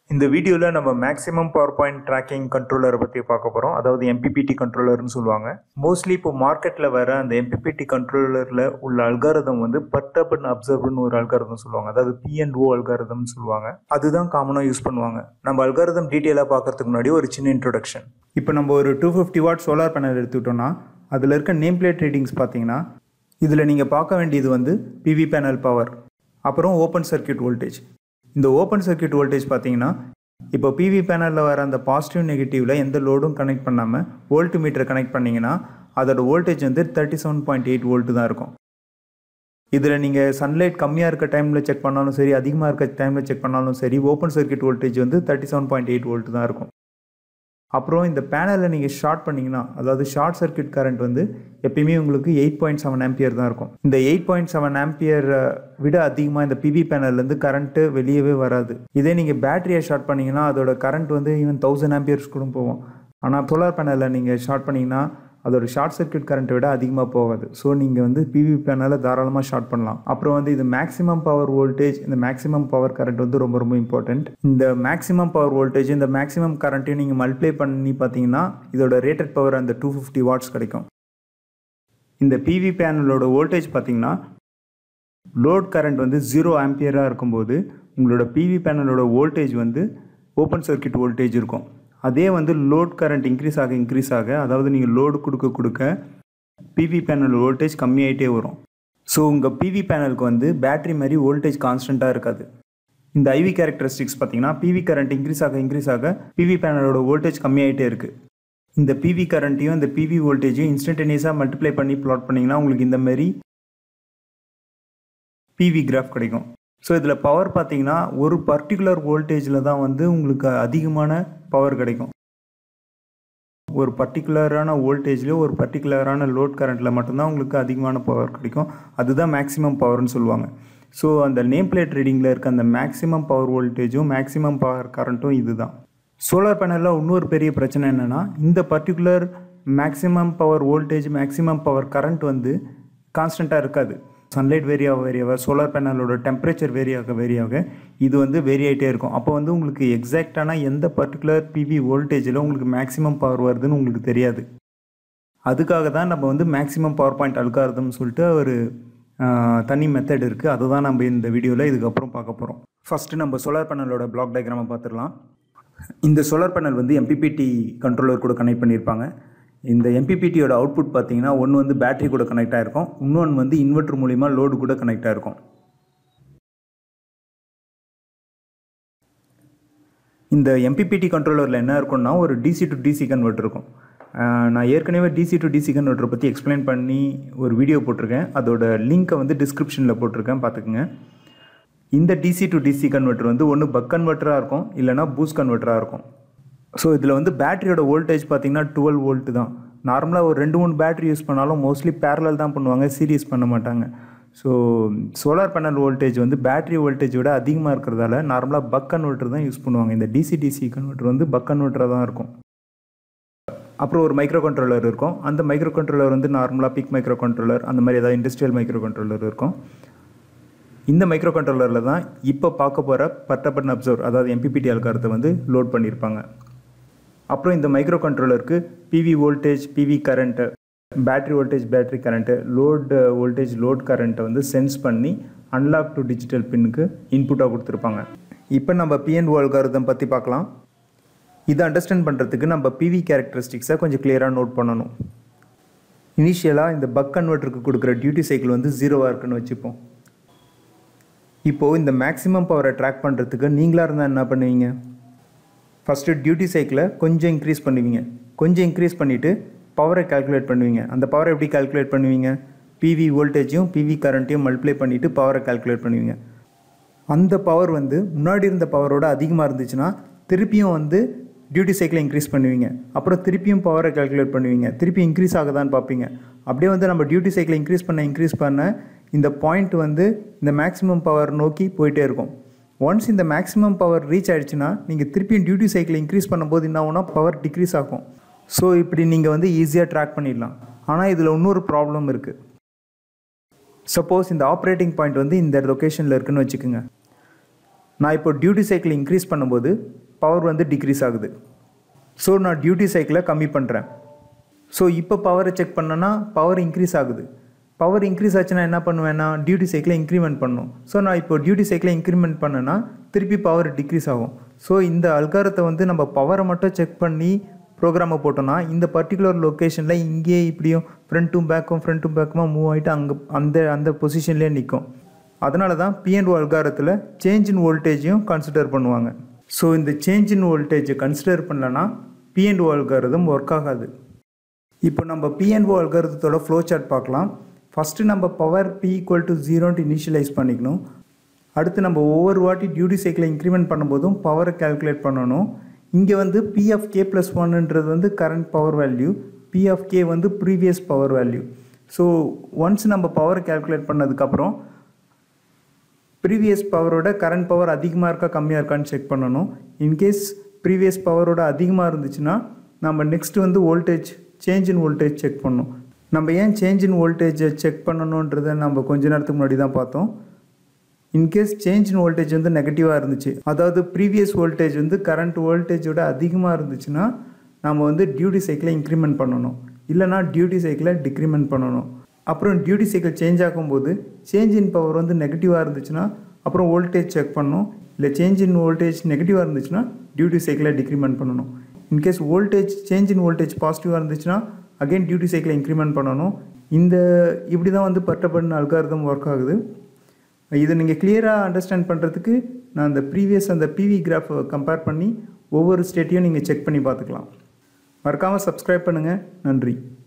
இந்த வீடியோவில் நம்ம மேக்ஸிமம் பவர் பாயிண்ட் ட்ராக்கிங் கண்ட்ரோலரை பற்றி பார்க்க போகிறோம் அதாவது எம்பிபிடி கண்ட்ரோலர்னு சொல்லுவாங்க மோஸ்ட்லி இப்போ மார்க்கெட்டில் வர அந்த எம்பிபிடி கண்ட்ரோலரில் உள்ள அல்காரதம் வந்து பர்டப் அண்ட் அப்சர்வ்னு ஒரு அல்காரதம் சொல்லுவாங்க அதாவது பிஎன்ஓ அல்காரதம்னு சொல்லுவாங்க அதுதான் காமனாக யூஸ் பண்ணுவாங்க நம்ம அல்காரதம் டீட்டெயிலாக பார்க்கறதுக்கு முன்னாடி ஒரு சின்ன இன்ட்ரோடக்ஷன் இப்போ நம்ம ஒரு two fifty watt solar panel எடுத்துக்கிட்டோம்னா அதில் இருக்க நேம் பிளேட் ரீடிங்ஸ் பார்த்தீங்கன்னா இதில் நீங்கள் பார்க்க வேண்டியது வந்து பிவி பேனல் பவர் அப்புறம் ஓப்பன் சர்க்யூட் வோல்டேஜ் இந்த ஓப்பன் சர்க்யூட் வோல்டேஜ் பார்த்தீங்கன்னா இப்போ பிவி பேனலில் வர அந்த பாசிட்டிவ் நெகட்டிவில் எந்த லோடும் கனெக்ட் பண்ணாமல் வோல்ட் மீட்டரை கனெக்ட் பண்ணிங்கன்னா அதோட வோல்டேஜ் வந்து thirty seven point eight volt தான் இருக்கும் இதில் நீங்கள் சன்லைட் கம்மியாக இருக்க டைமில் செக் பண்ணாலும் சரி அதிகமாக இருக்க டைமில் செக் பண்ணாலும் சரி ஓப்பன் சர்க்யூட் வோல்டேஜ் வந்து thirty seven point eight volt தான் இருக்கும் அப்புறம் இந்த பேனலில் நீங்கள் ஷார்ட் பண்ணிங்கன்னா அதாவது ஷார்ட் சர்க்யூட் கரண்ட் வந்து எப்பயுமே உங்களுக்கு எயிட் பாயிண்ட் செவன் ஆம்பியர் தான் இருக்கும் இந்த எயிட் பாயிண்ட் செவன் ஆம்பியர் விட அதிகமாக இந்த பிவி பேனல்லேருந்து கரண்ட்டு வெளியவே வராது இதே நீங்கள் பேட்டரியை ஷார்ட் பண்ணிங்கன்னா அதோட கரண்ட் வந்து ஈவன் தௌசண்ட் ஆம்பியர்ஸ் கூட போகும் ஆனால் சோலார் பேனலில் நீங்கள் ஷார்ட் பண்ணிங்கன்னா அதோட ஷார்ட் சர்க்யூட் கரண்ட்டை விட அதிகமாக போகாது ஸோ நீங்கள் வந்து பிவி பேனலை தாராளமாக ஷார்ட் பண்ணலாம் அப்புறம் வந்து இது மேக்ஸிமம் பவர் வோல்டேஜ் இந்த மேக்ஸிமம் பவர் கரண்ட் வந்து ரொம்ப ரொம்ப இம்பார்ட்டண்ட் இந்த மேக்ஸிமம் பவர் வோல்டேஜ் இந்த மேக்ஸிமம் கரண்ட்டையும் நீங்கள் மல்டிப்ளை பண்ணி பார்த்தீங்கன்னா இதோட ரேட்டட் பவர் அந்த டூ ஃபிஃப்டி வாட்ஸ் கிடைக்கும் இந்த பிவி பேனலோட வோல்டேஜ் பார்த்தீங்கன்னா லோட் கரண்ட் வந்து ஜீரோ ஆம்பியராக இருக்கும்போது உங்களோட பிவி பேனலோட வோல்டேஜ் வந்து ஓப்பன் சர்க்யூட் வோல்டேஜ் இருக்கும் அதே வந்து லோட் கரண்ட் இன்க்ரீஸ் ஆக இன்க்ரீஸ் ஆக அதாவது நீங்கள் லோடு கொடுக்க கொடுக்க பிவி பேனல் வோல்டேஜ் கம்மியாயிட்டே வரும் ஸோ உங்கள் பிவி பேனலுக்கு வந்து பேட்டரி மாதிரி வோல்டேஜ் கான்ஸ்டண்ட்டாக இருக்காது இந்த ஐவி கேரக்டரிஸ்டிக்ஸ் பார்த்தீங்கன்னா பிவி கரண்ட் இன்க்ரீஸ் ஆக இன்க்ரீஸ் ஆக பிவி பேனலோட வோல்டேஜ் கம்மியாயிட்டே இருக்குது இந்த பிவி கரண்ட்டையும் இந்த பிவி வோல்டேஜையும் இன்ஸ்டன்டேனியஸாக மல்டிப்ளை பண்ணி ப்ளாட் பண்ணிங்கன்னா உங்களுக்கு இந்த மாதிரி பிவி கிராஃப் கிடைக்கும் ஸோ இதில் பவர் பார்த்தீங்கன்னா ஒரு பர்டிகுலர் வோல்டேஜில் தான் வந்து உங்களுக்கு அதிகமான பவர் கிடைக்கும் ஒரு பர்டிகுலரான வோல்டேஜில் ஒரு பர்டிகுலரான லோட் கரண்ட்டில் மட்டும்தான் உங்களுக்கு அதிகமான பவர் கிடைக்கும் அதுதான் மேக்ஸிமம் பவர்னு சொல்லுவாங்க ஸோ அந்த நேம் பிளேட் ரீடிங்கில் இருக்க அந்த மேக்ஸிமம் பவர் வோல்டேஜும் மேக்ஸிமம் பவர் கரண்ட்டும் இதுதான் சோலார் பேனலில் இன்னொரு பெரிய பிரச்சனை என்னென்னா இந்த particular maximum power voltage maximum power current வந்து கான்ஸ்டண்ட்டாக இருக்காது சன்லைட் வேரியாக வேரியாக சோலார் பேனலோட டெம்பரேச்சர் வேரியாக வேரியாக இது வந்து வேரி ஆகிட்டே இருக்கும் அப்போ வந்து உங்களுக்கு எக்ஸாக்டான எந்த பர்டிகுலர் பிவி வோல்டேஜில் உங்களுக்கு மேக்ஸிமம் பவர் வருதுன்னு உங்களுக்கு தெரியாது அதுக்காக தான் நம்ம வந்து மேக்ஸிமம் பவர் பாயிண்ட் அல்காரதம்னு சொல்லிட்டு ஒரு தனி மெத்தட் இருக்குது அதை தான் நம்ம இந்த வீடியோவில் இதுக்கப்புறம் பார்க்க போகிறோம் ஃபஸ்ட்டு நம்ம சோலார் பேனலோட பிளாக் டயக்ராமை பார்த்துடலாம் இந்த சோலார் பேனல் வந்து எம்பிபிடி கண்ட்ரோலர் கூட கனெக்ட் பண்ணியிருப்பாங்க இந்த எம்பிபிடியோட அவுட்புட் பார்த்தீங்கன்னா ஒன்று வந்து பேட்டரி கூட கனெக்ட் ஆகிருக்கும் இன்னொன்று வந்து இன்வெர்டர் மூலிமா லோடு கூட கனெக்ட் ஆகிருக்கும் இந்த எம்பிபிடி கண்ட்ரோலரில் என்ன இருக்கும்னா ஒரு டிசி டு டிசி கன்வெர்ட் இருக்கும் நான் ஏற்கனவே டிசி டு டிசி கன்வெர்ட்டரை பற்றி எக்ஸ்பிளைன் பண்ணி ஒரு வீடியோ போட்டிருக்கேன் அதோட லிங்க்கை வந்து டிஸ்கிரிப்ஷனில் போட்டிருக்கேன் பார்த்துக்குங்க இந்த டிசி டு டிசி கன்வெர்ட்டர் வந்து ஒன்று பக் கன்வெர்ட்டராக இருக்கும் இல்லைனா பூஸ்ட் கன்வெர்ட்டராக இருக்கும் ஸோ இதில் வந்து பேட்டரியோட வோல்டேஜ் பார்த்தீங்கன்னா டுவெல் வோல்ட்டு தான் நார்மலாக ஒரு ரெண்டு மூணு பேட்டரி யூஸ் பண்ணாலும் மோஸ்ட்லி பேரலல் தான் பண்ணுவாங்க சீரியஸ் பண்ண மாட்டாங்க ஸோ சோலார் பேனல் வோல்டேஜ் வந்து பேட்டரி வோல்டேஜ் விட அதிகமாக இருக்கிறதால நார்மலாக பக் கன்வெர்ட்டர் தான் யூஸ் பண்ணுவாங்க இந்த டிசி டிசி கன்வெர்ட்டர் வந்து பக் கன்வெர்ட்டராக தான் இருக்கும் அப்புறம் ஒரு மைக்ரோ கண்ட்ரோலர் இருக்கும் அந்த மைக்ரோ கண்ட்ரோலர் வந்து நார்மலாக பிக் மைக்ரோ கண்ட்ரோலர் அந்த மாதிரி ஏதாவது இண்டஸ்ட்ரியல் மைக்ரோ கண்ட்ரோலர் இருக்கும் இந்த மைக்ரோ கண்ட்ரோலரில் தான் இப்போ பார்க்க போகிற பட்டப்பட்டன் அப்சர்வ் அதாவது எம்பிபிடி அல்காரத்தை வந்து லோட் பண்ணியிருப்பாங்க அப்புறம் இந்த மைக்ரோ கண்ட்ரோலருக்கு PV voltage PV current battery voltage battery current load voltage load கரண்ட்டை வந்து சென்ஸ் பண்ணி அன்லாக் டு டிஜிட்டல் பின்னுக்கு இன்புட்டாக கொடுத்துருப்பாங்க இப்போ நம்ம பிஎன் அல்காரதம் பற்றி பார்க்கலாம் இதை அண்டர்ஸ்டாண்ட் பண்ணுறதுக்கு நம்ம பிவி கேரக்டரிஸ்டிக்ஸை கொஞ்சம் கிளியராக நோட் பண்ணணும் இனிஷியலாக இந்த பக் கன்வெர்ட்டருக்கு கொடுக்குற டியூட்டி சைக்கிள் வந்து ஜீரோவாக இருக்குன்னு வச்சுப்போம் இப்போது இந்த மேக்ஸிமம் பவரை ட்ராக் பண்ணுறதுக்கு நீங்களாக இருந்தால் என்ன பண்ணுவீங்க ஃபஸ்ட்டு டியூட்டி சைக்கிளை கொஞ்சம் இன்க்ரீஸ் பண்ணுவீங்க கொஞ்சம் இன்க்ரீஸ் பண்ணிவிட்டு பவரை கால்குலேட் பண்ணுவீங்க அந்த பவரை எப்படி கால்குலேட் பண்ணுவீங்க பிவி வோல்டேஜையும் பிவி கரண்ட்டையும் மல்டிப்ளை பண்ணிவிட்டு பவரை கால்குலேட் பண்ணுவீங்க அந்த பவர் வந்து முன்னாடி இருந்த பவரோட அதிகமாக இருந்துச்சுன்னா திருப்பியும் வந்து டியூட்டி சைக்கிளை இன்க்ரீஸ் பண்ணுவீங்க அப்புறம் திருப்பியும் பவரை கால்குலேட் பண்ணுவீங்க திருப்பி இன்க்ரீஸ் ஆகுதான்னு பார்ப்பீங்க அப்படியே வந்து நம்ம டியூட்டி சைக்கிளை இன்க்ரீஸ் பண்ண இன்க்ரீஸ் பண்ண இந்த பாயிண்ட் வந்து இந்த மேக்ஸிமம் பவர் நோக்கி போயிட்டே இருக்கும் ஒன்ஸ் இந்த மேக்ஸிமம் பவர் ரீச் ஆகிடுச்சுன்னா நீங்கள் திருப்பியும் டியூட்டி சைக்கிள் இன்க்ரீஸ் பண்ணும்போது என்ன ஆகும்னா பவர் டிக்ரீஸ் ஆகும் ஸோ இப்படி நீங்கள் வந்து ஈஸியாக ட்ராக் பண்ணிடலாம் ஆனால் இதில் இன்னொரு ப்ராப்ளம் இருக்குது சப்போஸ் இந்த ஆப்ரேட்டிங் பாயிண்ட் வந்து இந்த லொக்கேஷனில் இருக்குன்னு வச்சுக்கோங்க நான் இப்போ டியூட்டி சைக்கிள் இன்க்ரீஸ் பண்ணும்போது பவர் வந்து டிக்ரீஸ் ஆகுது ஸோ நான் டியூட்டி சைக்கிளை கம்மி பண்ணுறேன் ஸோ இப்போ பவரை செக் பண்ணேன்னா பவர் இன்க்ரீஸ் ஆகுது பவர் இன்க்ரீஸ் ஆச்சுன்னா என்ன பண்ணுவேன்னா டியூட்டி சைக்கிளை இன்க்ரிமெண்ட் பண்ணும் ஸோ நான் இப்போ டியூட்டி சைக்கிளை இன்க்ரிமெண்ட் பண்ணேன்னா திருப்பி பவர் டிக்ரீஸ் ஆகும் ஸோ இந்த அல்காரத்தை வந்து நம்ம பவரை மட்டும் செக் பண்ணி ப்ரோக்ராமை போட்டோம்னா இந்த பர்டிகுலர் லொக்கேஷனில் இங்கேயே இப்படியும் ஃப்ரண்ட்டும் பேக்கும் ஃப்ரண்ட்டும் பேக்குமா மூவ் ஆகிட்டு அங்கே அந்த அந்த பொசிஷன்லேயே நிற்கும் அதனால தான் பிஎன்ஓ அல்காரத்தில் சேஞ்ச் இன் வோல்டேஜையும் கன்சிடர் பண்ணுவாங்க ஸோ இந்த சேஞ்ச் இன் வோல்டேஜை கன்சிடர் பண்ணலன்னா பிஎன்ஓ அல்காரதம் ஒர்க் ஆகாது இப்போ நம்ம பிஎன்ஓ அல்காரத்தோட ஃப்ளோ சார்ட் பார்க்கலாம் ஃபஸ்ட்டு நம்ம பவர் பி ஈக்குவல் டு ஜீரோன்ட்டு இனிஷியலைஸ் பண்ணிக்கணும் அடுத்து நம்ம ஒவ்வொரு வாட்டி டியூட்டி சைக்கிளை இன்க்ரிமெண்ட் பண்ணும்போதும் பவரை கால்குலேட் பண்ணணும் இங்கே வந்து பி ஆஃப் கே ப்ளஸ் ஒன்னுன்றது வந்து current power value P of K வந்து previous power value so once நம்ம பவரை கால்குலேட் பண்ணதுக்கப்புறம் ப்ரீவியஸ் பவரோட கரண்ட் பவர் அதிகமாக இருக்கா கம்மியாக இருக்கான்னு செக் பண்ணணும் இன்கேஸ் ப்ரீவியஸ் பவரோட அதிகமாக இருந்துச்சுன்னா நம்ம நெக்ஸ்ட் வந்து voltage change in voltage check பண்ணணும் நம்ம ஏன் சேஞ்ச் இன் வோல்டேஜை செக் பண்ணணுன்றதை நம்ம கொஞ்ச நேரத்துக்கு முன்னாடி தான் பார்த்தோம் இன்கேஸ் சேஞ்ச் இன் வோல்டேஜ் வந்து நெகட்டிவாக இருந்துச்சு அதாவது ப்ரீவியஸ் வோல்டேஜ் வந்து கரண்ட் வோல்டேஜோட அதிகமாக இருந்துச்சுன்னா நம்ம வந்து டியூட்டி சைக்கிளை இன்க்ரிமெண்ட் பண்ணணும் இல்லைனா டியூட்டி சைக்கிளை டிக்ரிமெண்ட் பண்ணணும் அப்புறம் டியூட்டி சைக்கிள் சேஞ்ச் ஆகும்போது சேஞ்ச் இன் பவர் வந்து நெகட்டிவாக இருந்துச்சுன்னா அப்புறம் வோல்டேஜ் செக் பண்ணணும் இல்லை சேஞ்ச் இன் வோல்டேஜ் நெகட்டிவாக இருந்துச்சுன்னா டியூட்டி சைக்கிளை டிக்ரிமெண்ட் பண்ணணும் in case voltage change in voltage பாசிட்டிவாக இருந்துச்சுன்னா அகைன் டியூட்டி சைக்கிளை இன்க்ரிமெண்ட் பண்ணணும் இந்த இப்படி தான் வந்து பட்டப்படின அல்காரதம் ஒர்க் ஆகுது இதை நீங்கள் கிளியராக அண்டர்ஸ்டாண்ட் பண்ணுறதுக்கு நான் அந்த ப்ரீவியஸ் அந்த பிவி கிராஃபை கம்பேர் பண்ணி ஒவ்வொரு ஸ்டேட்டையும் நீங்கள் செக் பண்ணி பார்த்துக்கலாம் மறக்காமல் சப்ஸ்கிரைப் பண்ணுங்கள் நன்றி